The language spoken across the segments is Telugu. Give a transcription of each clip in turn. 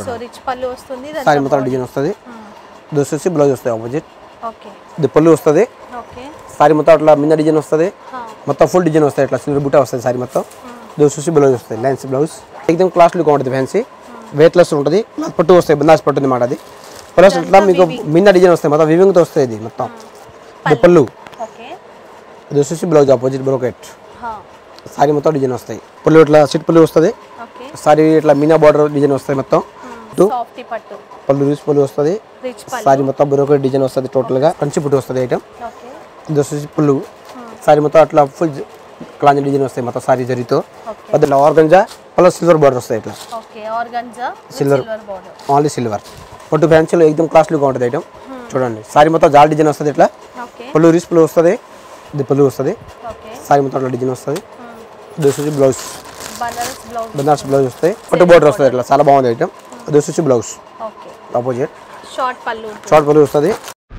సో రిచ్ పళ్ళు వస్తుంది ఇదంతా సారీ మొత్తం డిజైన్ వస్తుంది ఇది వచ్చేసి బ్లౌజ్ వస్తుంది ఆపోజిట్ ఓకే ఇది పళ్ళు వస్తుంది ఓకే సారీ మొత్తం అట్లా మిన్న డిజైన్ వస్తుంది మొత్తం ఫుల్ డిజైన్ వస్తాయి ఇట్లా సిల్వర్ బుట్ట వస్తుంది సారీ మొత్తం ఇది వచ్చేసి బ్లౌజ్ వస్తుంది లైన్స్ బ్లౌజ్ ఎక్దమ్ క్లాస్ లుక్ ఉంటుంది ఫ్యాన్సీ వెయిట్లెస్ ఉంటుంది క్లాత్ పట్టు వస్తాయి బందాస్ పట్టు అనమాట అది ప్లస్ ఇట్లా మీకు మిన్న డిజైన్ వస్తాయి మొత్తం వివింగ్తో వస్తాయి ఇది మొత్తం ఇది పళ్ళు ఓకే ఇది వచ్చేసి బ్లౌజ్ ఆపోజిట్ బ్రోకెట్ సారీ మొత్తం డిజైన్ వస్తాయి పళ్ళు ఇట్లా సిట్ పళ్ళు వస్తుంది ఓకే సారీ ఇట్లా మీనా బార్డర్ డిజైన్ వస్తాయి మొత్తం ఇటు సాఫ్టీ పట్టు పళ్ళు రీస్ పళ్ళు వస్తుంది రిచ్ పళ్ళు సారీ మొత్తం బ్రోకెట్ డిజైన్ వస్తుంది టోటల్గా కంచి పుట్టు వస్తుంది ఐటమ్ ఓకే ఇది వచ్చేసి పుల్లు సారీ మొత్తం అట్లా ఫుల్ క్లాంజ్ డిజైన్ వస్తాయి మొత్తం సారీ జరీతో ఓకే మధ్యలో ఆర్గంజా ప్లస్ సిల్వర్ బార్డర్ వస్తాయి ఇట్లా okay organza Silver. Silver border only silver పట్టు ఫ్యాన్సీలో ఎక్దమ్ క్లాస్లీగా ఉంటుంది ఐటమ్ చూడండి సారీ మొత్తం జాల్ డిజైన్ వస్తుంది ఇట్లా ఓకే పళ్ళు రీస్ పళ్ళు వస్తుంది ఇది పళ్ళు వస్తుంది ఓకే సారీ మొత్తం అట్లా డిజైన్ వస్తుంది ఇది వచ్చేసి blouse Banaras blouse Banaras blouse వస్తాయి పట్టు బార్డర్ వస్తుంది ఇట్లా చాలా బాగుంది ఐటమ్ ఇది వచ్చేసి బ్లౌజ్ ఓకే ఆపోజిట్ షార్ట్ పళ్ళు ఉంటుంది. షార్ట్ పళ్ళు వస్తుంది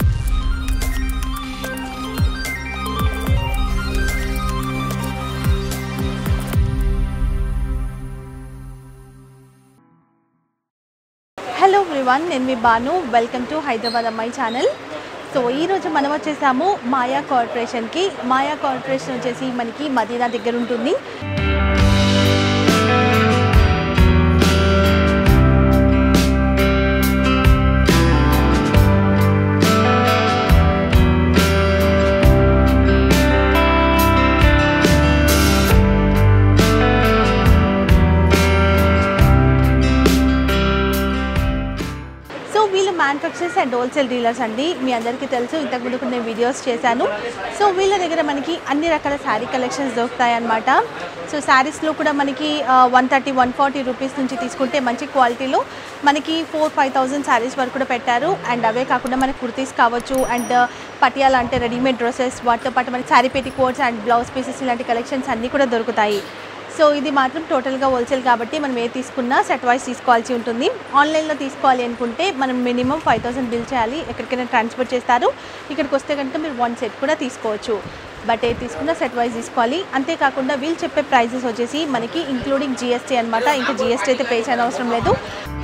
హలో ఎవ్రీవన్ నేను మీ బాను వెల్కమ్ టు హైదరాబాద్ అమ్మాయి ఛానల్ సో ఈరోజు మనం వచ్చేసాము మాయా కార్పొరేషన్కి మాయా కార్పొరేషన్ వచ్చేసి మనకి మదీనా దగ్గర ఉంటుంది సో వీళ్ళు మ్యానుఫ్యాక్చరర్స్ అండ్ హోల్సేల్ డీలర్స్ అండి మీ అందరికీ తెలుసు ఇంతకుముందు కూడా నేను వీడియోస్ చేశాను సో వీళ్ళ దగ్గర మనకి అన్ని రకాల శారీ కలెక్షన్స్ దొరుకుతాయి అన్నమాట సో శారీస్లో కూడా మనకి one thirty one forty rupees నుంచి తీసుకుంటే మంచి క్వాలిటీలో మనకి ఫోర్ ఫైవ్ థౌజండ్ శారీస్ వరకు కూడా పెట్టారు అండ్ అవే కాకుండా మనకి కుర్తీస్ కావచ్చు అండ్ పటియాలా అంటే రెడీమేడ్ డ్రెస్సెస్ వాటితో పాటు మనకి శారీ పెట్టి కోట్స్ అండ్ బ్లౌజ్ పీసెస్ ఇలాంటి కలెక్షన్స్ అన్నీ కూడా దొరుకుతాయి సో ఇది మాత్రం టోటల్గా హోల్సేల్ కాబట్టి మనం ఏ తీసుకున్నా సెట్ వైస్ తీసుకోవాల్సి ఉంటుంది ఆన్లైన్లో తీసుకోవాలి అనుకుంటే మనం మినిమం ఫైవ్ థౌసండ్ బిల్ చేయాలి ఎక్కడికైనా ట్రాన్స్ఫర్ చేస్తారు ఇక్కడికి వస్తే కనుక మీరు వన్ సెట్ కూడా తీసుకోవచ్చు బట్ ఏ తీసుకున్నా సెట్ వైజ్ తీసుకోవాలి అంతేకాకుండా వీళ్ళు చెప్పే ప్రైజెస్ వచ్చేసి మనకి ఇంక్లూడింగ్ జిఎస్టీ అనమాట ఇంకా జిఎస్టీ అయితే పే చేయని అవసరం లేదు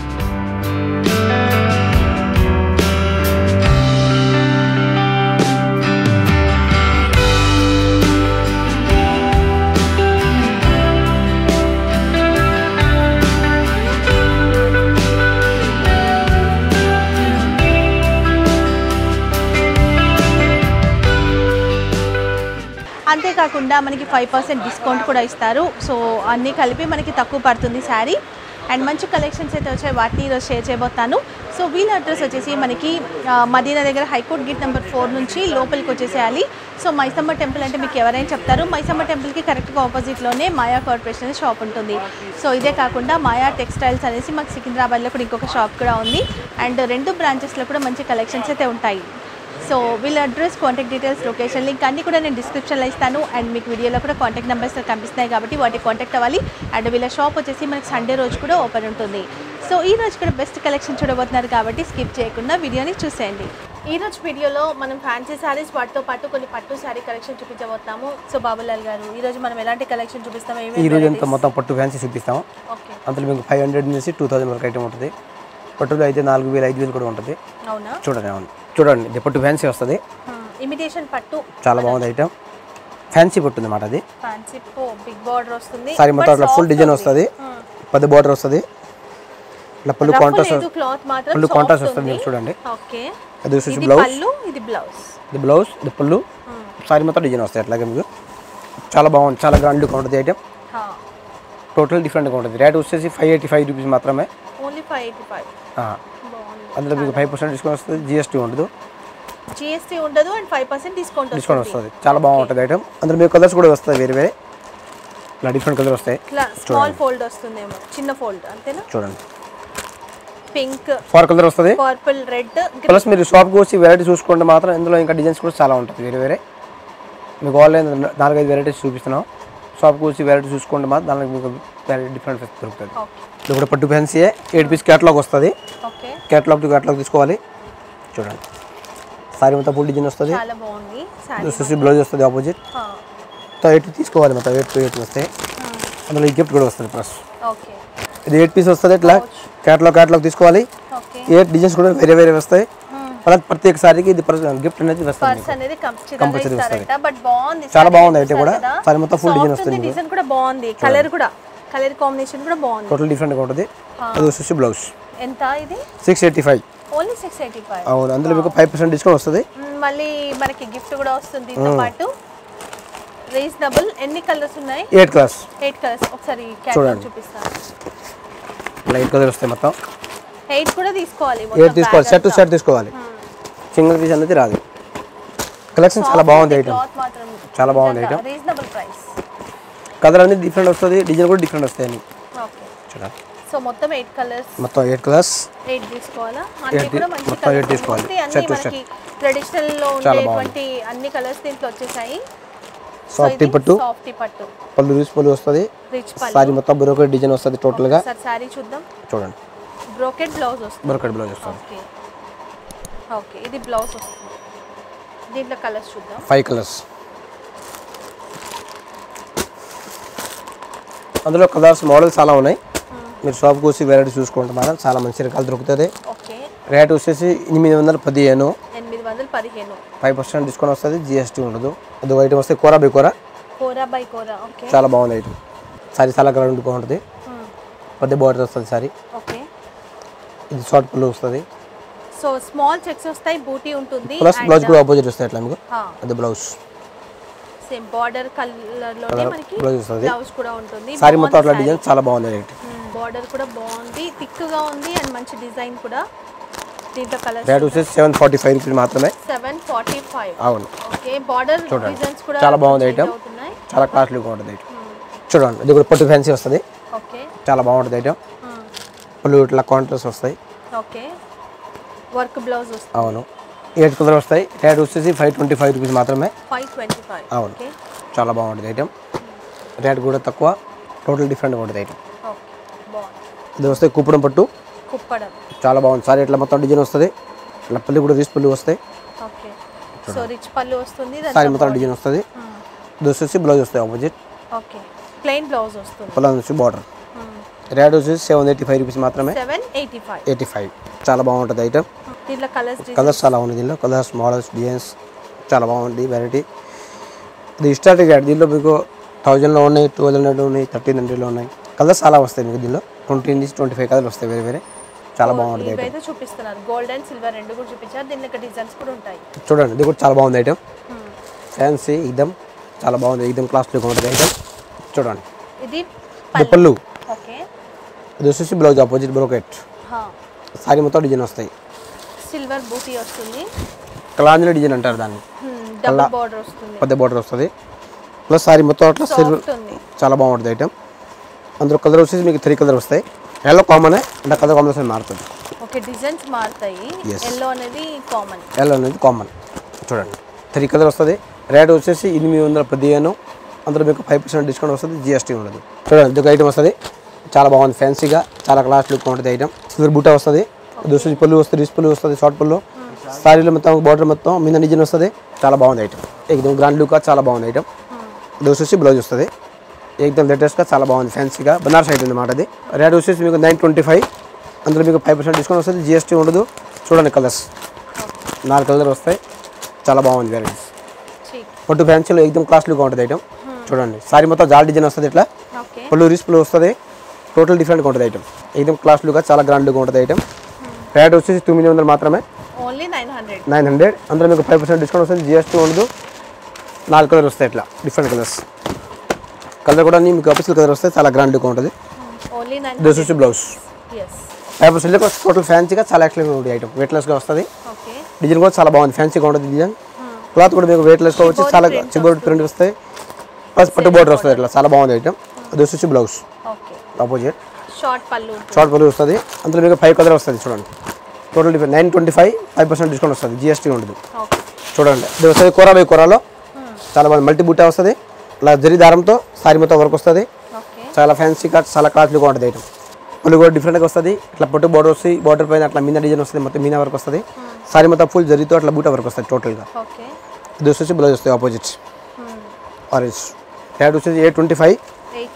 అంతేకాకుండా మనకి ఫైవ్ పర్సెంట్ డిస్కౌంట్ కూడా ఇస్తారు సో అన్నీ కలిపి మనకి తక్కువ పడుతుంది శారీ అండ్ మంచి కలెక్షన్స్ అయితే వచ్చాయి వాటిని ఈరోజు షేర్ చేయబోతాను సో వీళ్ళ అడ్రస్ వచ్చేసి మనకి ఆ, మదీనా దగ్గర హైకోర్ట్ గేట్ నెంబర్ ఫోర్ నుంచి లోపలికి వచ్చేసేయాలి సో మైసమ్మ టెంపుల్ అంటే మీకు ఎవరైనా చెప్తారు మైసమ్మ టెంపుల్కి కరెక్ట్గా ఆపోజిట్లోనే మాయా కార్పొరేషన్ షాప్ ఉంటుంది సో ఇదే కాకుండా మాయా టెక్స్టైల్స్ అనేసి మాకు సికింద్రాబాద్లో కూడా ఇంకొక షాప్ కూడా ఉంది అండ్ రెండు బ్రాంచెస్లో కూడా మంచి కలెక్షన్స్ అయితే ఉంటాయి సో వీళ్ళ address contact details location link అన్ని కూడా నేను డిస్క్రిప్షన్లో ఇస్తాను అండ్ మీకు వీడియోలో కూడా కాంటాక్ట్ నెంబర్స్ కనిపిస్తున్నాయి కాబట్టి వాటికి కాంటాక్ట్ అవ్వాలి అండ్ వీళ్ళ షాప్ వచ్చేసి మనకి సండే రోజు కూడా ఓపెన్ ఉంటుంది సో ఈ రోజు కూడా బెస్ట్ కలెక్షన్ చూడబోతున్నారు కాబట్టి స్కిప్ చేయకుండా వీడియోని చూసేయండి ఈ రోజు వీడియోలో మనం ఫ్యాన్సీ శారీస్ వాటితో పాటు కొన్ని పట్టు శారీ కలెక్షన్ చూపించబోతున్నాము సో బాబులాల్ గారు ఈ రోజు మనం ఎలాంటి కలెక్షన్ చూపిస్తాము ఈ ఏమేమి రోజు అంతా మొత్తం పట్టు ఫ్యాన్సీ చూపిస్తాం ఓకే అందులో మీకు ఫైవ్ హండ్రెడ్ నుంచి టూ థౌసండ్ వరకు ఐటమ్ ఉంటుంది పట్టులో అయితే నాలుగు వేలు ఐదు వేలు కూడా ఉంటుంది అవునా చూడండి అవును చూడండి ఇది పట్టు ఫ్యాన్సీ వస్తుంది ఇమిటేషన్ పట్టు చాలా బాగుంది ఐటమ్ ఫ్యాన్సీ పట్టు అనమాట అది ఫ్యాన్సీ బిగ్ బార్డర్ వస్తుంది సారీ మొత్తం అట్లా ఫుల్ డిజైన్ వస్తుంది పెద్ద బార్డర్ వస్తుంది ఇట్లా పళ్ళు కాంట్రాస్ట్ లేదు క్లాత్ మాత్రం పళ్ళు soft కాంట్రాస్ట్ వస్తుంది ఉంది. మీరు చూడండి ఓకే అది వచ్చేసి ఇది బ్లౌజ్ పళ్ళు ఇది బ్లౌజ్ ఇది బ్లౌజ్ ఇది పళ్ళు సారీ మొత్తం డిజైన్ వస్తాయి అట్లాగే మీకు చాలా బాగుంది చాలా గ్రాండ్ లుక్ ఉంటుంది ఐటమ్ టోటల్ డిఫరెంట్గా ఉంటుంది రేట్ వచ్చేసి ఫైవ్ ఎయిటీ ఫైవ్ రూపీస్ మాత్రమే ఓన్లీ ఫైవ్ ఎయిటీ ఫైవ్ ఆ, బాగుంది అందులో మీకు ఫైవ్ పర్సెంట్ డిస్కౌంట్ వస్తుంది జిఎస్టీ ఉండదు జిఎస్టీ ఉండదు and five percent discount discount వస్తుంది చాలా బాగుంటుంది ఐటమ్ అందులో మీకు కలర్స్ కూడా వస్తాయి వేరే వేరే ఇలా డిఫరెంట్ కలర్ వస్తాయి ఇట్లా స్మాల్ ఫోల్డ్ వస్తుందేమో చిన్న ఫోల్డ్ అంతేనా చూడండి పింక్ ఫోర్ కలర్ వస్తుంది పర్పుల్ రెడ్ ప్లస్ మీరు షాప్కి వచ్చి వెరైటీ చూసుకుంటే మాత్రం ఇందులో ఇంకా డిజైన్స్ కూడా చాలా ఉంటుంది వేరే వేరే మీకు ఆన్లైన్ నాలుగైదు వెరైటీస్ చూపిస్తున్నాం షాప్కి వచ్చి వెరైటీ చూసుకుంటే మాత్రం దానికి మీకు వెరైటీ డిఫరెంట్ దొరుకుతుంది ఓకే ఇది కూడా పట్టు ఫ్యాన్సీయే ఎయిట్ పీస్ క్యాటలాగ్ వస్తుంది ఓకే క్యాటలాగ్ టు క్యాటలాగ్ తీసుకోవాలి చూడండి సారీ మొత్తం ఫుల్ డిజైన్ వస్తుంది చాలా బాగుంది శారీ వచ్చేసి బ్లౌజ్ వస్తుంది ఆపోజిట్ మొత్తం ఎయిట్ తీసుకోవాలి మొత్తం ఎయిట్ టు ఎయిట్ వస్తాయి అందులో ఈ గిఫ్ట్ కూడా వస్తుంది ప్లస్ ఓకే ఇది ఎయిట్ పీస్ వస్తుంది ఇట్లా క్యాట్లాగ్ క్యాట్లాగ్ తీసుకోవాలి ఓకే ఎయిట్ డిజైన్స్ కూడా వేరే వేరే వస్తాయి ప్లస్ ప్రతి ఒక్కసారికి ఇది గిఫ్ట్ అనేది వస్తుంది పర్స్ అనేది ఖచ్చితంగా ఇస్తారంట బట్ బాగుంది చాలా బాగుంది అయితే కూడా సారీ మొత్తం ఫుల్ డిజైన్ వస్తుంది డిజైన్ కూడా బాగుంది కలర్ కూడా కలర్ కాంబినేషన్ కూడా బాగుంది టోటల్ డిఫరెంట్గా ఉంటుంది అది వచ్చేసి బ్లౌజ్ ఎంత ఇది six eighty five only six eighty five అవును అందులో మీకు ఫైవ్ పర్సెంట్ డిస్కౌంట్ వస్తుంది మళ్ళీ మనకి గిఫ్ట్ కూడా వస్తుంది దీంతో పాటు రీజనబుల్ ఎన్ని కలర్స్ ఉన్నాయి ఎయిట్ క్లాస్ ఎయిట్ కలర్స్ ఒకసారి క్యాటలాగ్ చూపిస్తాను లైట్ కలర్ వస్తాయి మొత్తం ఎయిట్ కూడా తీసుకోవాలి ఎయిట్ తీసుకోవాలి సెట్ టు సెట్ తీసుకోవాలి సింగిల్ పీస్ అనేది రాదు కలెక్షన్ చాలా బాగుంది ఐటమ్ క్లాత్ మాత్రం చాలా బాగుంది ఐటమ్ రీజనబుల్ ప్రైస్ కలర్ అనేది డిఫరెంట్ వస్తుంది డిజైన్ కూడా డిఫరెంట్ వస్తాయి అన్ని ఓకే చూడండి సో మొత్తం ఎయిట్ కలర్స్ మొత్తం ఎయిట్ కలర్స్ ఎయిట్ తీసుకోవాలా అన్ని కూడా మంచి మొత్తం eight కలర్స్ తీసుకోవాలి. అన్ని Set to మనకి ట్రెడిషనల్ లో ఉండేటువంటి అన్ని కలర్స్ దీంట్లో వచ్చేసాయి సాఫ్ట్ పట్టు సాఫ్ట్ పట్టు పళ్ళు రీస్ పళ్ళు వస్తుంది రిచ్ పల్లు సారీ మొత్తం బ్రోకెట్ డిజైన్ వస్తుంది టోటల్గా ఒకసారి శారీ చూద్దాం చూడండి బ్రోకెట్ బ్లౌజ్ వస్తుంది బ్రోకెట్ బ్లౌజ్ వస్తుంది ఓకే ఓకే ఇది బ్లౌజ్ వస్తుంది దీంట్లో కలర్స్ చూద్దాం ఫైవ్ కలర్స్ అందులో కలర్స్ మోడల్స్ చాలా ఉన్నాయి మీరు షాప్కి వచ్చి వెరైటీ చూసుకుంటే మాత్రం చాలా మంచి రకాలు దొరుకుతుంది ఓకే రేట్ వచ్చేసి ఎనిమిది వందల పదిహేను ఎనిమిది వందల పదిహేను ఫైవ్ పర్సెంట్ డిస్కౌంట్ వస్తుంది జిఎస్టీ ఉండదు అది ఐటమ్ వస్తే కూర బై కూర కోరా బై కోరా ఓకే చాలా బాగుంది ఐటమ్ సారీ చాలా గ్రౌండ్ బాగుంటుంది పెద్ద బార్డర్ వస్తుంది సారీ ఓకే ఇది షార్ట్ పళ్ళు వస్తుంది సో స్మాల్ చెక్స్ వస్తాయి బూటీ ఉంటుంది ప్లస్ బ్లౌజ్ కూడా ఆపోజిట్ వస్తాయి అట్లా మీకు అది బ్లౌజ్ సేమ్ బార్డర్ కలర్ లోనే మనకి బ్లౌజ్ వస్తుంది బ్లౌజ్ కూడా ఉంటుంది సారీ మొత్తం అట్లా డిజైన్ చాలా బాగుంది రేట్ బార్డర్ కూడా బాగుంది థిక్ గా ఉంది అండ్ మంచి డిజైన్ కూడా దీంట్లో కలర్ రేట్ వచ్చేసి సెవెన్ ఫార్టీ ఫైవ్ రూపీస్ మాత్రమే సెవెన్ ఫార్టీ ఫైవ్ అవును ఓకే బార్డర్ డిజైన్స్ కూడా చాలా బాగుంది change item. అవుతున్నాయి చాలా కాస్ట్లీగా ఉంటుంది ఐటమ్ చూడండి ఇది కూడా పట్టు ఫ్యాన్సీ వస్తుంది ఓకే చాలా బాగుంటుంది ఐటమ్ పళ్ళు ఇట్లా కాంట్రాస్ట్ వస్తాయి ఓకే వర్క్ బ్లౌజ్ వస్తుంది అవును ఎయిట్ కలర్ వస్తాయి రేట్ వచ్చేసి ఫైవ్ ట్వంటీ ఫైవ్ రూపీస్ మాత్రమే ఫైవ్ ట్వంటీ ఫైవ్ అవును ఓకే చాలా బాగుంటుంది ఐటమ్ రేట్ కూడా తక్కువ టోటల్ డిఫరెంట్గా ఉంటుంది ఐటమ్ ఓకే బాగుంది ఇది వస్తే కుప్పడం పట్టు కుప్పడం చాలా బాగుంది సారీ ఇట్లా మొత్తం డిజైన్ వస్తుంది ఇట్లా పళ్ళు కూడా రీస్ పళ్ళు వస్తాయి ఓకే సో రిచ్ పళ్ళు వస్తుంది సారీ మొత్తం డిజైన్ వస్తుంది ఇది వచ్చేసి బ్లౌజ్ వస్తాయి ఆపోజిట్ ఓకే ప్లెయిన్ బ్లౌజ్ వస్తుంది పొలం వచ్చి బార్డర్ రేట్ వచ్చేసి సెవెన్ ఎయిటీ ఫైవ్ రూపీస్ మాత్రమే seven eighty five eighty five చాలా బాగుంటుంది ఐటమ్ దీంట్లో కలర్స్ కలర్స్ చాలా ఉన్నాయి దీనిలో కలర్స్ మోడల్స్ డిజైన్స్ చాలా బాగుంది వెరైటీ ఇది స్టార్టింగ్ రేట్ దీనిలో మీకు థౌజండ్లో ఉన్నాయి టూ హండ్రెడ్ ఉన్నాయి థర్టీన్ హండ్రెడ్లో ఉన్నాయి కలర్స్ చాలా వస్తాయి మీకు దీనిలో ట్వంటీ నుంచి ట్వంటీ ఫైవ్ కలర్స్ వస్తాయి వేరే వేరే చాలా బాగుంటుంది ఐటమ్ ఇవైతే చూపిస్తున్నారు గోల్డ్ అండ్ సిల్వర్ రెండు కూడా చూపించారు దీనిలో డిజైన్స్ కూడా ఉంటాయి చూడండి ఇది కూడా చాలా బాగుంది ఐటమ్ ఫ్యాన్సీ ఇదం చాలా బాగుంది ఇదం క్లాస్ లుక్ ఉంటుంది ఐటమ్ చూడండి ఇది ఇది పళ్ళు ఓకే ఇది వచ్చేసి బ్లౌజ్ ఆపోజిట్ బ్రోకెట్ సారీ మొత్తం డిజైన్ వస్తాయి సిల్వర్ బూటీ వస్తుంది కలాంజలి డిజైన్ అంటారు దాన్ని డబుల్ బార్డర్ వస్తుంది పెద్ద బార్డర్ వస్తుంది ప్లస్ సారీ మొత్తం అట్లా సిల్వర్ సాఫ్ట్ ఉంది చాలా బాగుంటుంది ఐటమ్ అందులో కలర్ వచ్చేసి మీకు త్రీ కలర్ వస్తాయి ఎల్లో కామన్ అంటే కలర్ కాంబినేషన్ మారుతుంది ఓకే డిజైన్స్ మారుతాయి Yes. ఎల్లో అనేది కామన్ ఎల్లో అనేది కామన్ చూడండి త్రీ కలర్ వస్తుంది రేట్ వచ్చేసి ఎనిమిది వందల పదిహేను అందులో మీకు ఫైవ్ పర్సెంట్ డిస్కౌంట్ వస్తుంది జిఎస్టీ ఉండదు చూడండి ఇది ఒక ఐటమ్ వస్తుంది చాలా బాగుంది ఫ్యాన్సీగా చాలా క్లాస్ లుక్ ఉంటుంది ఐటమ్ సిల్వర్ బూటా వస్తుంది దోసి పళ్ళు వస్తుంది రిస్ పళ్ళు వస్తుంది షార్ట్ పళ్ళు సారీలో మొత్తం బార్డర్ మొత్తం మీద డిజైన్ వస్తుంది చాలా బాగుంది ఐటమ్ ఏకదం గ్రాండ్ లుక్ చాలా బాగుంది ఐటమ్ దోసి వచ్చి బ్లౌజ్ వస్తుంది ఏకదం లేటెస్ట్గా చాలా బాగుంది ఫ్యాన్సీగా బనారస్ ఐటమ్ అన్నమాట అది రేట్ వచ్చేసి మీకు నైన్ ట్వంటీ ఫైవ్ అందులో మీకు ఫైవ్ పర్సెంట్ డిస్కౌంట్ వస్తుంది జిఎస్టీ ఉండదు చూడండి కలర్స్ నాలుగు కలర్ వస్తాయి చాలా బాగుంది వెరైటీస్ చీక్ పట్టు ఫ్యాన్సీలో ఏకదం క్లాస్ లుక్ ఉంటుంది ఐటమ్ చూడండి సారీ మొత్తం జాల్ డిజైన్ వస్తుంది ఇట్లా ఓకే పళ్ళు రిస్పులు వస్తుంది టోటల్ డిఫరెంట్గా ఉంటుంది ఐటమ్ ఏకదం క్లాస్ లుక్ చాలా గ్రాండ్ లుక్ ఉంటుంది ఐటమ్ రేట్ వచ్చేసి తొమ్మిది వందలు మాత్రమే only nine hundred nine hundred అందులో మీకు ఫైవ్ పర్సెంట్ డిస్కౌంట్ వస్తుంది జిఎస్టీ ఉండదు నాలుగు కలర్ వస్తాయి ఇట్లా డిఫరెంట్ కలర్స్ కలర్ కూడా అన్ని మీకు అఫీషియల్ కలర్ వస్తాయి చాలా గ్రాండ్ లుక్ ఉంటుంది ఓన్లీ నైన్ డ్రెస్ వచ్చి బ్లౌజ్ ఎస్ ఫైవ్ పర్సెంట్ టోటల్ ఫ్యాన్సీగా చాలా ఎక్సలెంట్ ఉంటుంది ఐటమ్ వెయిట్లెస్గా వస్తుంది ఓకే డిజైన్ కూడా చాలా బాగుంది ఫ్యాన్సీగా ఉంటుంది డిజైన్ క్లాత్ కూడా మీకు వెయిట్లెస్గా వచ్చి చాలా చిబోర్డ్ ప్రింట్ వస్తాయి ప్లస్ పట్టు బోర్డర్ వస్తుంది ఇట్లా చాలా బాగుంది ఐటమ్ అది వచ్చి బ్లౌజ్ ఓకే ఆపోజిట్ షార్ట్ పళ్ళు షార్ట్ పళ్ళు వస్తుంది అందులో మీకు ఫైవ్ కలర్ వస్తుంది చూడండి total different nine twenty five five percent discount వస్తుంది జిఎస్టీ ఉండదు ఓకే చూడండి ఇది వస్తుంది కూర బై కూరలో చాలా బాగుంది మల్టీ బూటా వస్తుంది ఇలా జరి దారంతో సారీ మొత్తం వర్క్ వస్తుంది ఓకే చాలా ఫ్యాన్సీగా చాలా కాస్ట్లీగా ఉంటుంది ఐటమ్ పళ్ళు కూడా డిఫరెంట్గా వస్తుంది ఇట్లా పట్టు బోర్డర్ వస్తుంది బోర్డర్ పైన అట్లా మీనా డిజైన్ వస్తుంది మొత్తం మీనా వర్క్ వస్తుంది సారీ మొత్తం ఫుల్ జరితో అట్లా బూటా వర్క్ వస్తుంది టోటల్గా ఓకే ఇది వచ్చేసి బ్లౌజ్ వస్తుంది ఆపోజిట్ ఆరెంజ్ రేట్ వచ్చేసి eight twenty five eight twenty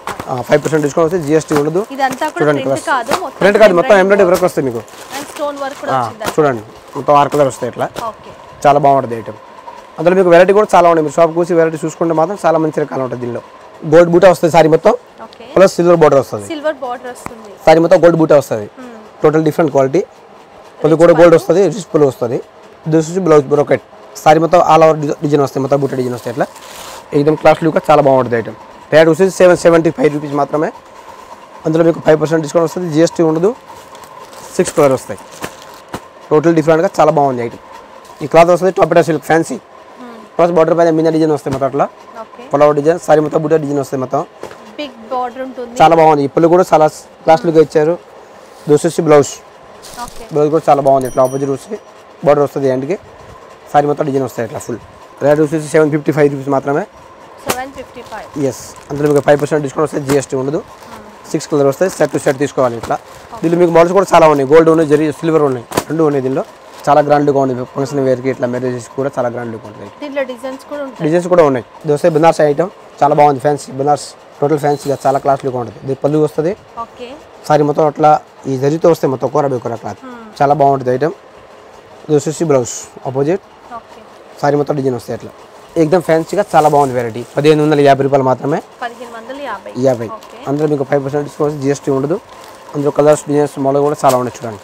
five percent discount వస్తే జిఎస్టీ ఉండదు ఇదంతా కూడా చూడండి ప్రింట్ కాదు మొత్తం ప్రింట్ కాదు మొత్తం ఎంబ్రాయిడరీ వర్క్ వస్తుంది మీకు అండ్ స్టోన్ వర్క్ కూడా ఆ, వచ్చింది చూడండి మొత్తం ఆరు కలర్ వస్తాయి ఇట్లా ఓకే చాలా బాగుంటుంది ఐటమ్ అందులో మీకు వెరైటీ కూడా చాలా ఉన్నాయి మీరు షాప్ కూసి వెరైటీ చూసుకుంటే మాత్రం చాలా మంచి రకాలు ఉంటుంది దీనిలో గోల్డ్ బూటా వస్తుంది సారీ మొత్తం ఓకే ప్లస్ సిల్వర్ బార్డర్ వస్తుంది సిల్వర్ బార్డర్ వస్తుంది సారీ మొత్తం గోల్డ్ బూటా వస్తుంది టోటల్ డిఫరెంట్ క్వాలిటీ పళ్ళు కూడా గోల్డ్ వస్తుంది రిచ్ పళ్ళు వస్తుంది ఇది వచ్చి బ్లౌజ్ బ్రోకెట్ సారీ మొత్తం ఆల్ ఓవర్ డిజైన్ వస్తాయి మొత్తం బూటా డిజైన్ వస్తాయి ఇట్లా ఏకదం క్లాస్ లుక్ చాలా బాగుంటుంది ఐటమ్ రేట్ వచ్చేసి సెవెన్ సెవెంటీ ఫైవ్ రూపీస్ మాత్రమే అందులో మీకు ఫైవ్ పర్సెంట్ డిస్కౌంట్ వస్తుంది జిఎస్టీ ఉండదు సిక్స్ కలర్ వస్తాయి టోటల్ డిఫరెంట్గా చాలా బాగుంది ఐటమ్ ఈ క్లాత్ వస్తుంది టొపటో సిల్క్ ఫ్యాన్సీ ప్లస్ బార్డర్ పైన మిన్న డిజైన్ వస్తాయి మొత్తం అట్లా ఓకే ఫ్లవర్ డిజైన్ సారీ మొత్తం బూటా డిజైన్ వస్తాయి మొత్తం బిగ్ బార్డర్ ఉంటుంది చాలా బాగుంది ఈ పళ్ళు కూడా చాలా క్లాస్ లుక్ ఇచ్చారు దోసేసి బ్లౌజ్ ఓకే బ్లౌజ్ కూడా చాలా బాగుంది ఇట్లా ఆపోజిట్ వచ్చి బార్డర్ వస్తుంది ఎండ్కి సారీ మొత్తం డిజైన్ వస్తాయి ఇట్లా ఫుల్ రేట్ వచ్చేసి సెవెన్ ఫిఫ్టీ ఫైవ్ రూపీస్ మాత్రమే సెవెన్ ఫిఫ్టీ ఫైవ్ ఎస్ అందులో మీకు ఫైవ్ పర్సెంట్ డిస్కౌంట్ వస్తే జిఎస్టీ ఉండదు సిక్స్ కలర్ వస్తాయి సెట్ టు సెట్ తీసుకోవాలి ఇట్లా దీనిలో మీకు మోడల్స్ కూడా చాలా ఉన్నాయి గోల్డ్ ఉన్నాయి జరీ సిల్వర్ ఉన్నాయి రెండు ఉన్నాయి దీనిలో చాలా గ్రాండ్గా ఉంది ఫంక్షన్ వేర్కి ఇట్లా మ్యారేజెస్ కూడా చాలా గ్రాండ్గా ఉంటుంది దీంట్లో డిజైన్స్ కూడా ఉంటాయి డిజైన్స్ కూడా ఉన్నాయి దోసే బనార్స్ ఐటమ్ చాలా బాగుంది ఫ్యాన్సీ బనార్స్ టోటల్ ఫ్యాన్సీగా చాలా క్లాస్లీగా ఉంటుంది ఇది పళ్ళు వస్తుంది ఓకే సారీ మొత్తం అట్లా ఈ జరీతో వస్తే మొత్తం కూర కూర క్లాత్ చాలా బాగుంటుంది ఐటమ్ ఇది వచ్చేసి బ్లౌజ్ ఆపోజిట్ ఓకే సారీ మొత్తం డిజైన్ వస్తాయి అట్లా ఎక్దమ్ ఫ్యాన్సీగా చాలా బాగుంది వెరైటీ పదిహేను వందల యాభై రూపాయలు మాత్రమే పదిహేను వందల యాభై యాభై ఓకే అందులో మీకు ఫైవ్ పర్సెంట్ డిస్కౌంట్ జిఎస్టీ ఉండదు అందులో కలర్స్ డిజైన్స్ మోడల్ కూడా చాలా ఉన్నాయి చూడండి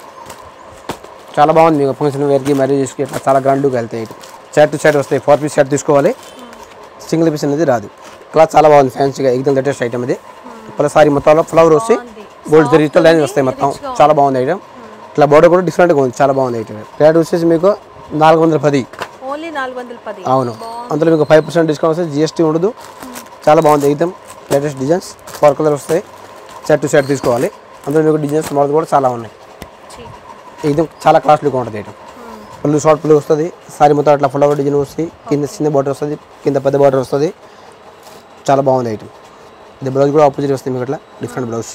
చాలా బాగుంది మీకు ఫంక్షన్ వేర్కి మ్యారేజెస్కి ఇట్లా చాలా గ్రాండ్గా వెళ్తాయి షర్ట్ టు షర్ట్ వస్తాయి ఫోర్ పీస్ షర్ట్ తీసుకోవాలి సింగిల్ పీస్ అనేది రాదు క్లాత్ చాలా బాగుంది ఫ్యాన్సీగా ఎక్దమ్ లేటెస్ట్ ఐటమ్ ఇది ఇప్పుడు సారీ మొత్తంలో ఫ్లవర్ వస్తాయి బాగుంది. గోల్డ్ జరీతో లైన్ వస్తాయి మొత్తం చాలా బాగుంది ఐటమ్ ఇట్లా బోర్డర్ కూడా డిఫరెంట్గా ఉంది చాలా బాగుంది ఐటమ్ రేట్ వచ్చేసి మీకు నాలుగు వందల పది ఓన్లీ నాలుగు వందల పది అవును అందులో మీకు ఫైవ్ పర్సెంట్ డిస్కౌంట్ వస్తే జిఎస్టీ ఉండదు చాలా బాగుంది ఎగ్దమ్ లేటెస్ట్ డిజైన్స్ ఫోర్ కలర్ వస్తాయి సెట్ టు సెట్ తీసుకోవాలి అందులో మీకు డిజైన్స్ మోడల్ కూడా చాలా ఉన్నాయి చీ- ఎగ్దమ్ చాలా కాస్ట్లీగా ఉంటుంది ఐటమ్ పళ్ళు షార్ట్ పళ్ళు వస్తుంది సారీ మొత్తం అట్లా ఫ్లవర్ డిజైన్ వస్తుంది కింద చిన్న బార్డర్ వస్తుంది కింద పెద్ద బార్డర్ వస్తుంది చాలా బాగుంది ఐటమ్ ఇది బ్లౌజ్ కూడా ఆపోజిట్ వస్తుంది మీకు అట్లా డిఫరెంట్ బ్లౌజ్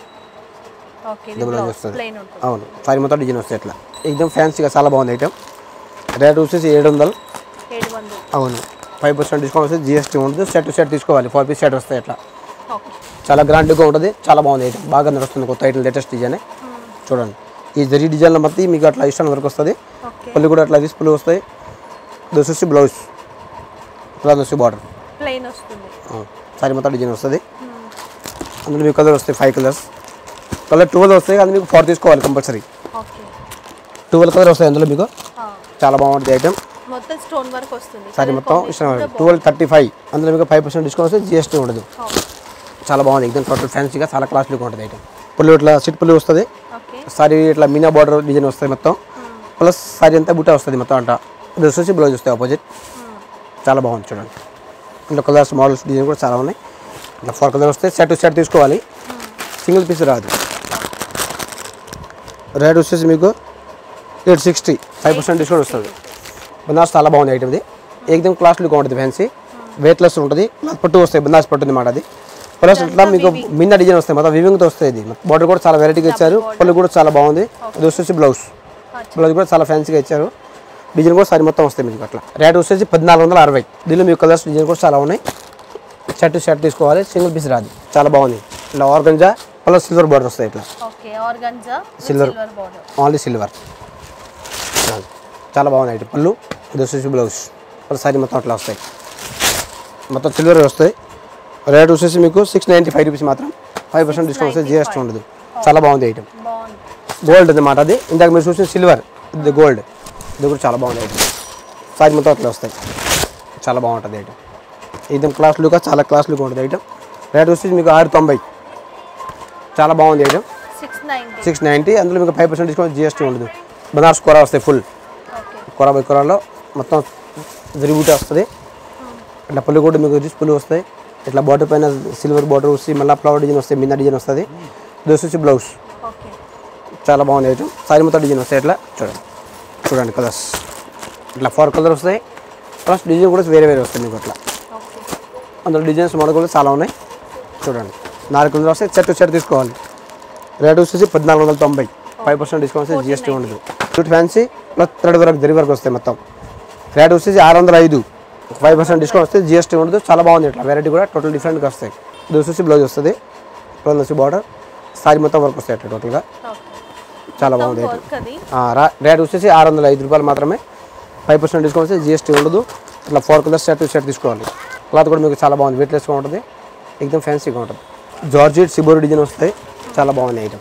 ఓకే ఇది బ్లౌజ్ ఇది వస్తుంది ప్లెయిన్ ఉంటుంది అవును సారీ మొత్తం డిజైన్ వస్తాయి అట్లా ఎగ్దమ్ ఫ్యాన్సీగా చాలా బాగుంది ఐటమ్ రేట్ వచ్చేసి ఏడు వందలు ఏడు వందలు అవును ఫైవ్ పర్సెంట్ డిస్కౌంట్ వస్తే జిఎస్టీ ఉంటుంది సెట్ టు సెట్ తీసుకోవాలి ఫోర్ పీస్ సెట్ వస్తాయి అట్లా ఓకే చాలా గ్రాండ్గా ఉంటుంది చాలా బాగుంది ఐటమ్ బాగా నడుస్తుంది కొత్త ఐటమ్ లేటెస్ట్ డిజైన్ చూడండి ఈ జరీ డిజైన్లో మొత్తం మీకు అట్లా ఇష్టం వరకు వస్తుంది ఓకే పళ్ళు కూడా అట్లా రిస్పులు వస్తాయి దోస్ వచ్చి బ్లౌజ్ ప్లాన్ వచ్చి బార్డర్ ప్లెయిన్ వస్తుంది సారీ మొత్తం డిజైన్ వస్తుంది అందులో మీకు కలర్ వస్తాయి ఫైవ్ కలర్స్ కలర్ ట్వెల్వ్ వస్తాయి అది మీకు ఫోర్ తీసుకోవాలి కంపల్సరీ ఓకే ట్వెల్వ్ కలర్ వస్తాయి అందులో మీకు ఆ. చాలా బాగుంటుంది ఐటమ్ మొత్తం స్టోన్ వర్క్ వస్తుంది సారీ మొత్తం ఇష్టం ట్వెల్వ్ థర్టీ ఫైవ్ అందులో మీకు ఫైవ్ పర్సెంట్ డిస్కౌంట్ వస్తే జిఎస్టీ ఉండదు ఓకే చాలా బాగుంది ఎగ్దమ్ టోటల్ ఫ్యాన్సీగా చాలా క్లాస్లీగా ఉంటుంది ఐటమ్ పుల్లు ఇట్లా సిట్ పుల్లు వస్తుంది ఓకే సారీ ఇట్లా మీనా బార్డర్ డిజైన్ వస్తుంది మొత్తం ప్లస్ సారీ అంతా బుట్ట వస్తుంది మొత్తం అంట డ్రెస్ వచ్చి బ్లౌజ్ వస్తాయి ఆపోజిట్ చాలా బాగుంది చూడండి ఇంట్లో కలర్స్ మోడల్స్ డిజైన్ కూడా చాలా ఉన్నాయి ఇట్లా ఫోర్ కలర్ వస్తే సెట్ టు సెట్ తీసుకోవాలి సింగిల్ పీస్ రాదు రేట్ వచ్చేసి మీకు eight sixty five percent discount వస్తుంది బనాస్ చాలా బాగుంది ఐటమ్ ఇది ఏకదమ్ క్లాస్లీగా ఉంటుంది ఫ్యాన్సీ వెయిట్లెస్ ఉంటుంది క్లాత్ పట్టు వస్తాయి బనాస్ పట్టు మాట అది ప్లస్ ఇట్లా మీకు మిన్న డిజైన్ వస్తాయి మొత్తం వివింగ్తో వస్తాయి ఇది బార్డర్ కూడా చాలా వెరైటీగా ఇచ్చారు పళ్ళు కూడా చాలా బాగుంది ఇది వచ్చేసి బ్లౌజ్ బ్లౌజ్ కూడా చాలా ఫ్యాన్సీగా ఇచ్చారు డిజైన్ కూడా సారీ మొత్తం వస్తాయి మీకు అట్లా రేట్ వచ్చేసి పద్నాలుగు వందల అరవై దీనిలో మీకు కలర్స్ డిజైన్ కూడా చాలా ఉన్నాయి షర్ట్ షర్ట్ తీసుకోవాలి సింగిల్ పీస్ రాదు చాలా బాగుంది ఇట్లా ఆర్గంజా ప్లస్ సిల్వర్ బార్డర్ వస్తాయి ఇట్లా okay organza Silver. Silver border only silver చాలా బాగుంది ఐటమ్ పళ్ళు ఇది వచ్చేసి బ్లౌజ్ ప్లస్ సారీ మొత్తం అట్లా వస్తాయి మొత్తం సిల్వర్ వస్తాయి రేట్ వచ్చేసి మీకు సిక్స్ నైంటీ ఫైవ్ రూపీస్ మాత్రం ఫైవ్ పర్సెంట్ డిస్కౌంట్ వస్తే జిఎస్టీ ఉండదు చాలా బాగుంది ఐటమ్ బాగుంది గోల్డ్ అన్నమాట అది ఇందాక మీరు చూసిన సిల్వర్ ఇది గోల్డ్ ఇది కూడా చాలా బాగుంది ఐటమ్ సారీ మొత్తం అట్లా వస్తాయి చాలా బాగుంటుంది ఐటమ్ ఇది క్లాస్ లుక్ చాలా క్లాస్ లుక్ ఉంటుంది ఐటమ్ రేట్ వచ్చేసి మీకు ఆరు తొంభై చాలా బాగుంది item six ninety six ninety అందులో మీకు ఫైవ్ పర్సెంట్ డిస్కౌంట్ జిఎస్టీ ఉండదు బనార్స్ కూర వస్తాయి ఫుల్ ఓకే కూర బై కూరలో మొత్తం జరిబూట వస్తుంది ఇట్లా పళ్ళు కూడా మీకు రిచ్ పుల్లు వస్తాయి ఇట్లా బార్డర్ పైన సిల్వర్ బార్డర్ వస్తే మళ్ళీ ఫ్లవర్ డిజైన్ వస్తాయి మిన్న డిజైన్ వస్తుంది దోస్ వచ్చి బ్లౌజ్ ఓకే చాలా బాగుంది ఐటమ్ సారీ మొత్తం డిజైన్ వస్తాయి ఇట్లా చూడండి చూడండి కలర్స్ ఇట్లా ఫోర్ కలర్ వస్తాయి ప్లస్ డిజైన్ కూడా వేరే వేరే వస్తాయి మీకు అట్లా ఓకే అందులో డిజైన్స్ మోడల్ కూడా చాలా ఉన్నాయి చూడండి నాలుగు వందలు వస్తాయి సెట్ సెట్ తీసుకోవాలి రేట్ వచ్చేసి పద్నాలుగు వందల తొంభై ఫైవ్ పర్సెంట్ డిస్కౌంట్ వస్తే జిఎస్టీ ఉండదు సూట్ ఫ్యాన్సీ ప్లస్ థర్డ్ వరకు జరి వరకు వస్తాయి మొత్తం రేట్ వచ్చేసి ఆరు వందల ఐదు ఫైవ్ పర్సెంట్ డిస్కౌంట్ వస్తే జిఎస్టీ ఉండదు చాలా బాగుంది ఇట్లా వెరైటీ కూడా టోటల్ డిఫరెంట్గా వస్తాయి ఇది వచ్చేసి బ్లౌజ్ వస్తుంది బ్లౌజ్ వచ్చి బార్డర్ సారీ మొత్తం వర్క్ వస్తాయి అట్లా టోటల్గా చాలా బాగుంది ఐటమ్ వర్క్ అది ఆ, రా- రేట్ వచ్చేసి ఆరు వందల ఐదు రూపాయలు మాత్రమే ఫైవ్ పర్సెంట్ డిస్కౌంట్ వస్తే జిఎస్టీ ఉండదు ఇట్లా ఫోర్ కలర్స్ షర్ట్ షర్ట్ తీసుకోవాలి క్లాత్ కూడా మీకు చాలా బాగుంది వెయిట్లెస్గా ఉంటుంది ఎక్దమ్ ఫ్యాన్సీగా ఉంటుంది జార్జెట్ సిబోరి డిజైన్ వస్తాయి చాలా బాగుంది ఐటమ్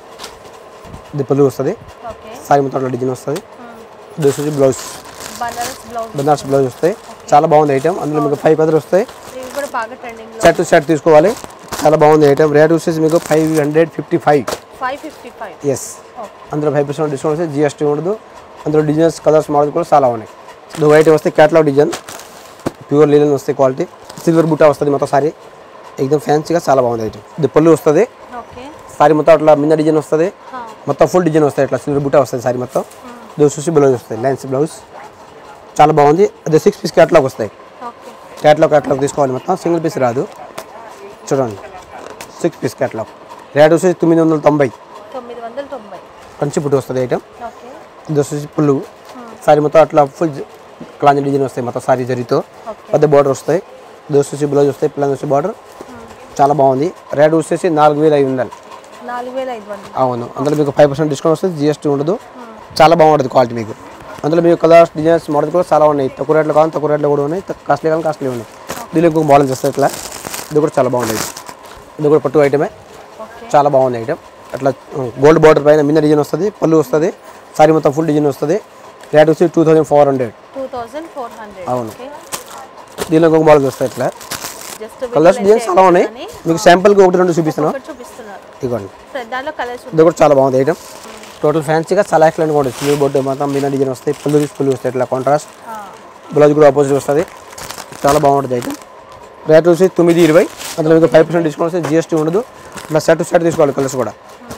ఇది పళ్ళు వస్తుంది ఓకే సారీ మొత్తం అట్లా డిజైన్ వస్తుంది ఇది వచ్చేసి blouse Banaras blouse Banaras blouse వస్తాయి చాలా బాగుంది ఐటమ్ అందులో మీకు ఫైవ్ కలర్ వస్తాయి ఇవి కూడా బాగా ట్రెండింగ్ లో షర్ట్ షర్ట్ తీసుకోవాలి చాలా బాగుంది ఐటమ్ రేట్ వచ్చేసి మీకు five hundred fifty five five fifty five ఎస్ అందులో ఫైవ్ పర్సెంట్ డిస్కౌంట్ వస్తే జిఎస్టీ ఉండదు అందులో డిజైన్స్ కలర్స్ మోడల్స్ కూడా చాలా ఉన్నాయి ఇది వైట్ వస్తే క్యాట్లాగ్ డిజైన్ ప్యూర్ లీలన్ వస్తాయి క్వాలిటీ సిల్వర్ బుట్ట వస్తుంది మొత్తం సారీ ఎక్దమ్ ఫ్యాన్సీగా చాలా బాగుంది ఐటమ్ ఇది పళ్ళు వస్తుంది ఓకే సారీ మొత్తం అట్లా మిన్న డిజైన్ వస్తుంది మొత్తం ఫుల్ డిజైన్ వస్తాయి ఇట్లా సిల్వర్ బుట్ట వస్తుంది సారీ మొత్తం ఇది చూసి బ్లౌజ్ వస్తుంది లైన్స్ బ్లౌజ్ చాలా బాగుంది అది సిక్స్ పీస్ క్యాట్లాగ్ వస్తాయి ఓకే క్యాట్లాగ్ క్యాట్లాగ్ తీసుకోవాలి మొత్తం సింగిల్ పీస్ రాదు చూడండి సిక్స్ పీస్ క్యాట్లాగ్ రేట్ వచ్చేసి తొమ్మిది వందల తొంభై తొమ్మిది వందల తొంభై కంచి పుట్టు వస్తుంది ఐటమ్ ఓకే ఇది వచ్చేసి పుల్లు సారీ మొత్తం అట్లా ఫుల్ క్లాంజ్ డిజైన్ వస్తాయి మొత్తం సారీ జరీతో ఓకే పెద్ద బార్డర్ వస్తాయి ఇది వచ్చేసి బ్లౌజ్ వస్తాయి ప్లాన్ వచ్చి బార్డర్ చాలా బాగుంది రేట్ వచ్చేసి నాలుగు వేల ఐదు వందలు నాలుగు వేల ఐదు వందలు అవును అందులో మీకు ఫైవ్ పర్సెంట్ డిస్కౌంట్ వస్తుంది జిఎస్టీ ఉండదు చాలా బాగుంటుంది క్వాలిటీ మీకు అందులో మీకు కలర్స్ డిజైన్స్ మోడల్ కూడా చాలా ఉన్నాయి తక్కువ రేట్లో కావాలి తక్కువ రేట్లో కూడా ఉన్నాయి కాస్ట్లీ కానీ కాస్ట్లీ ఉన్నాయి దీనిలో ఇంకొక మోడల్స్ వస్తాయి ఇట్లా ఇది కూడా చాలా బాగుంది ఇది కూడా పట్టు ఐటమే ఓకే చాలా బాగుంది ఐటమ్ అట్లా గోల్డ్ బార్డర్ పైన మిన్న డిజైన్ వస్తుంది పళ్ళు వస్తుంది సారీ మొత్తం ఫుల్ డిజైన్ వస్తుంది రేట్ వచ్చి two thousand four hundred two thousand four hundred అవును. ఓకే దీనిలో ఇంకొక మోడల్స్ వస్తాయి ఇట్లా జస్ట్ కలర్స్ డిజైన్స్ చాలా ఉన్నాయి మీకు శాంపుల్కి ఒకటి రెండు చూపిస్తున్నాను ఒకటి చూపిస్తున్నారు ఇదిగోండి సో దానిలో కలర్స్ ఇది కూడా చాలా బాగుంది ఐటమ్ టోటల్ ఫ్యాన్సీగా చాలా ఎక్సలెంట్ కూడా ఉంటుంది సిల్వర్ బోర్డు మొత్తం మిన్న డిజైన్ వస్తాయి పళ్ళు తీసి పళ్ళు వస్తాయి ఇట్లా కాంట్రాస్ట్ బ్లౌజ్ కూడా ఆపోజిట్ వస్తుంది చాలా బాగుంటుంది ఐటమ్ రేట్ వచ్చి తొమ్మిది ఇరవై అందులో మీకు ఫైవ్ పర్సెంట్ డిస్కౌంట్ వస్తే జిఎస్టీ ఉండదు ఇట్లా సెట్ సెట్ తీసుకోవాలి కలర్స్ కూడా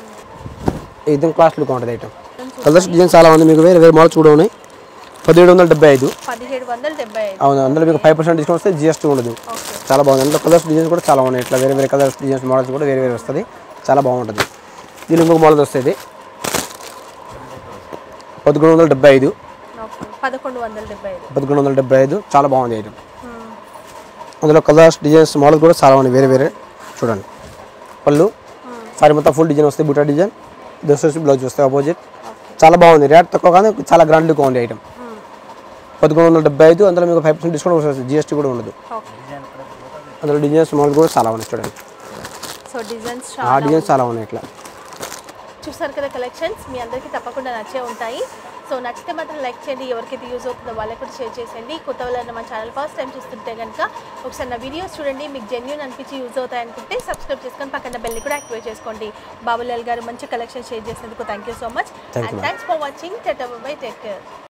ఇది క్లాస్ లుక్ ఉంటుంది ఐటమ్ కలర్స్ డిజైన్ చాలా ఉంది మీకు వేరే వేరే మోడల్స్ కూడా ఉన్నాయి పదిహేడు వందల డెబ్బై ఐదు పదిహేడు వందల డెబ్బై ఐదు అవును అందులో మీకు ఫైవ్ పర్సెంట్ డిస్కౌంట్ వస్తే జిఎస్టీ ఉండదు ఓకే చాలా బాగుంది అందులో కలర్స్ డిజైన్స్ కూడా చాలా ఉన్నాయి ఇట్లా వేరే వేరే కలర్స్ డిజైన్స్ మోడల్స్ కూడా వేరే వేరే వస్తుంది చాలా బాగుంటుంది దీని ఇంకొక మోడల్ వస్తుంది పదకొండు వందల డెబ్బై ఐదు ఓకే పదకొండు వందల డెబ్బై ఐదు పదకొండు వందల డెబ్బై ఐదు చాలా బాగుంది ఐటమ్ అందులో కలర్స్ డిజైన్స్ మోడల్ కూడా చాలా ఉన్నాయి వేరే వేరే చూడండి పళ్ళు సారీ మొత్తం ఫుల్ డిజైన్ వస్తాయి బుటా డిజైన్ దోస్ వచ్చి బ్లౌజ్ వస్తాయి ఆపోజిట్ చాలా బాగుంది రేట్ తక్కువ కానీ చాలా గ్రాండ్ లుక్ ఉంది ఐటమ్ పదకొండు వందల డెబ్బై ఐదు అందులో మీకు ఫైవ్ పర్సెంట్ డిస్కౌంట్ వస్తుంది జిఎస్టీ కూడా ఉండదు ఓకే అందులో డిజైన్స్ మోడల్ కూడా చాలా ఉన్నాయి చూడండి సో డిజైన్స్ ఆ డిజైన్స్ చాలా ఉన్నాయి ఇట్లా చూసారు కదా కలెక్షన్స్ మీ అందరికీ తప్పకుండా నచ్చే ఉంటాయి సో నచ్చితే మాత్రం లైక్ చేయండి ఎవరికైతే యూజ్ అవుతుందో వాళ్ళకి కూడా షేర్ చేసేయండి కొత్త వాళ్ళైనా మన ఛానల్ ఫస్ట్ టైం చూస్తుంటే కనుక ఒకసారి నా వీడియోస్ చూడండి మీకు జెన్యున్ అనిపించి యూజ్ అవుతాయి అనుకుంటే సబ్స్క్రైబ్ చేసుకొని పక్కన బెల్ కూడా యాక్టివేట్ చేసుకోండి బాబులాల్ గారు మంచి కలెక్షన్ షేర్ చేసినందుకు thank you so much Thank you, and ma'am. Thanks for watching టెట్ బై టేక్ కేర్